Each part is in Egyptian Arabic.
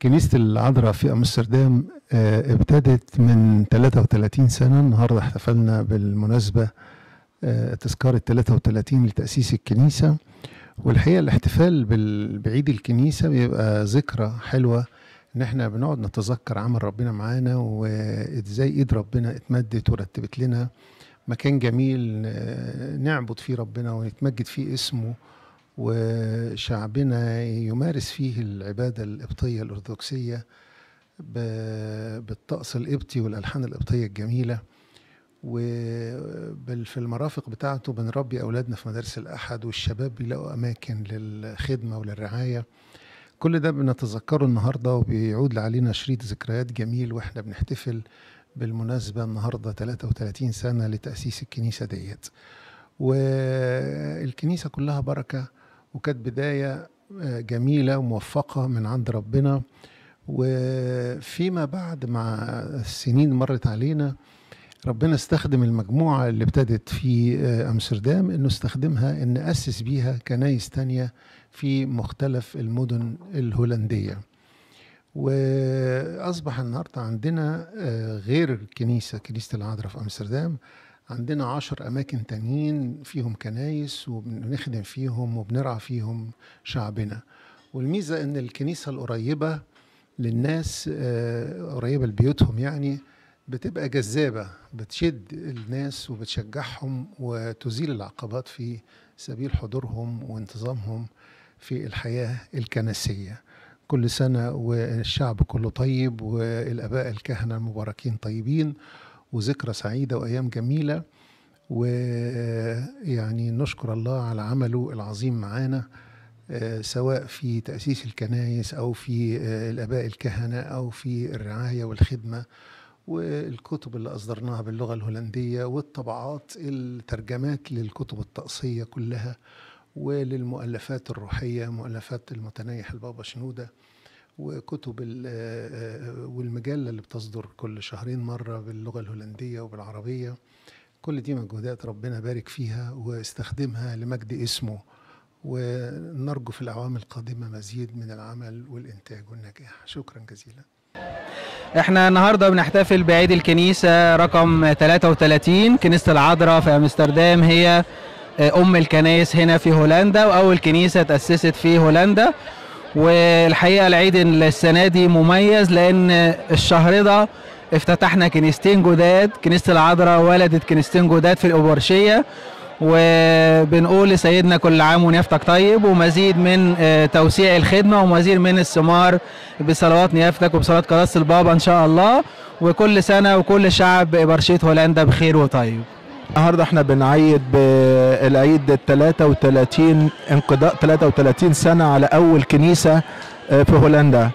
كنيسة العذراء في أمستردام آه، ابتدت من 33 سنة النهاردة احتفلنا بالمناسبة آه، تذكار ال 33 لتأسيس الكنيسة والحقيقة الاحتفال بال- بعيد الكنيسة بيبقى ذكرى حلوة إن احنا بنقعد نتذكر عمل ربنا معانا وإزاي إيد ربنا اتمدت ورتبت لنا مكان جميل آه، نعبد فيه ربنا ونتمجد فيه اسمه وشعبنا يمارس فيه العبادة القبطية الأرثوذكسية ب- بالطقس القبطي والألحان القبطية الجميلة وفي المرافق بتاعته بنربي أولادنا في مدارس الأحد والشباب بيلاقوا أماكن للخدمة وللرعاية كل ده بنتذكره النهاردة وبيعود علينا شريط ذكريات جميل وإحنا بنحتفل بالمناسبة النهاردة 33 سنة لتأسيس الكنيسة ديت والكنيسة كلها بركة وكانت بداية آه، جميلة وموفقة من عند ربنا وفيما بعد مع السنين مرت علينا ربنا استخدم المجموعة اللي ابتدت في آه، أمستردام إنه استخدمها إن أسس بيها كنايس تانية في مختلف المدن الهولندية وأصبح النهاردة عندنا آه، غير الكنيسة كنيسة العذراء في أمستردام عندنا عشر أماكن تانيين فيهم كنايس وبنخدم فيهم وبنرعى فيهم شعبنا والميزة إن الكنيسة القريبة للناس آه، قريبة لبيوتهم يعني بتبقى جذابة بتشد الناس وبتشجعهم وتزيل العقبات في سبيل حضورهم وانتظامهم في الحياة الكنسية كل سنة والشعب كله طيب والآباء الكهنة المباركين طيبين وذكرى سعيدة وأيام جميلة ويعني نشكر الله على عمله العظيم معانا آه، سواء في تأسيس الكنائس أو في آه، الآباء الكهنة أو في الرعاية والخدمة والكتب اللي أصدرناها باللغة الهولندية والطبعات الترجمات للكتب الطقسية كلها وللمؤلفات الروحية مؤلفات المتنيح البابا شنودة وكتب ال- آه، آه، والمجلة اللي بتصدر كل شهرين مرة باللغة الهولندية وبالعربية كل دي مجهودات ربنا بارك فيها واستخدمها لمجد اسمه ونرجو في الأعوام القادمة مزيد من العمل والإنتاج والنجاح شكرا جزيلا احنا النهارده بنحتفل بعيد الكنيسه رقم 33 كنيسه العذراء في امستردام هي آه، ام الكنائس هنا في هولندا واول كنيسه تاسست في هولندا والحقيقه العيد السنه دي مميز لان الشهر ده افتتحنا كنيستين جداد كنيسه العذراء ولدت كنيستين جداد في الأوبرشية وبنقول لسيدنا كل عام ونيافتك طيب ومزيد من آه، توسيع الخدمة ومزيد من الثمار بصلوات نيافتك وبصلوات قداسة البابا إن شاء الله وكل سنة وكل شعب إبرشية هولندا بخير وطيب النهارده احنا بنعيد بالعيد ال 33 انقضاء 33 سنه على اول كنيسه آه، في هولندا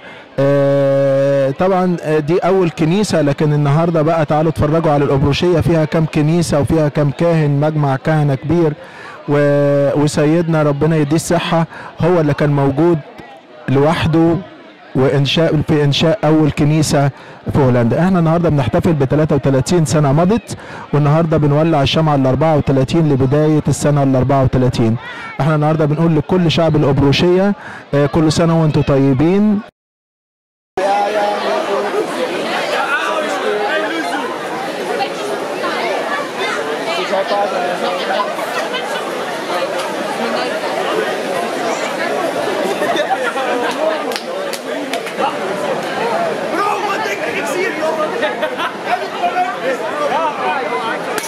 آه، طبعا آه، دي اول كنيسه لكن النهارده بقى تعالوا اتفرجوا على الابروشيه فيها كام كنيسه وفيها كام كاهن مجمع كهنه كبير و- وسيدنا ربنا يديه الصحه هو اللي كان موجود لوحده وانشاء في انشاء اول كنيسه في هولندا احنا النهارده بنحتفل ب 33 سنه مضت والنهارده بنولع الشمعه ال 34 لبدايه السنه ال 34 احنا النهارده بنقول لكل شعب الابروشيه آه، كل سنه وانتم طيبين Bro, wat denk ik? Ik zie het, joh.